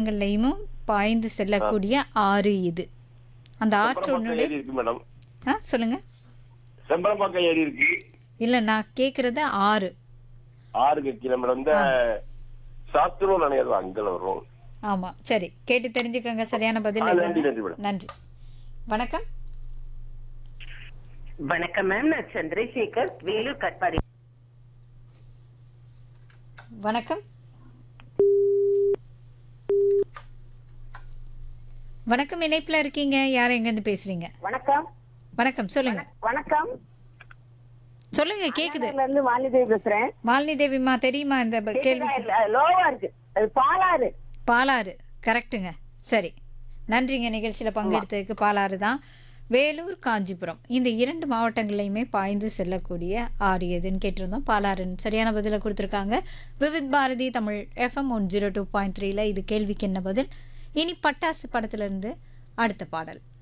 மாவட்டங்கள்லையும் பாய்ந்து செல்லக்கூடிய ஆறு இது அந்த செம்பரம்பாக்கம் ஆற்றோனுடைய ஏரி இருக்கு மேடம் ஆ சொல்லுங்க செம்பரம்பாக்கம் ஏரி இருக்கு இல்லை நான் கேட்குறது ஆறு ஆறுக்கு கீழே மேடம் இந்த சாஸ்திரம் நினைக்கிறது அங்கே வரும் ஆமாம் சரி கேட்டு தெரிஞ்சுக்கோங்க சரியான பதில் ஆ, எதுன்னு. நன்றி, நன்றி மேடம். நன்றி வணக்கம் வணக்கம் மேம் நான் சந்திரசேகர் வேலூர் கட்பாடி வணக்கம் வணக்கம் இணைப்பில் இருக்கீங்க யார் எங்கேருந்து பேசுறீங்க வணக்கம் வணக்கம் சொல்லுங்க வணக்கம் சொல்லுங்க கேக்குது நான் இருந்து வாலிதேவி பேசுறேன் மாலினி தேவிமா தெரியுமா இந்த ப- கேள்வி லோவா இருக்கு அது பாலாறு பாலாறு கரெக்ட்டுங்க சரி நன்றிங்க நிகழ்ச்சியில் பங்கெடுத்ததுக்கு பாலாறு தான் வேலூர் காஞ்சிபுரம் இந்த இரண்டு மாவட்டங்கள்லையுமே பாய்ந்து செல்லக்கூடிய ஆறு எதுன்னு கேட்டிருந்தோம் பாலாறுன்னு சரியான பதிலை கொடுத்துருக்காங்க Vividh Bharati Tamil FM one zero two point த்ரீல இது கேள்விக்கு என்ன பதில் இனி பட்டாசு படத்துலேருந்து அடுத்த பாடல்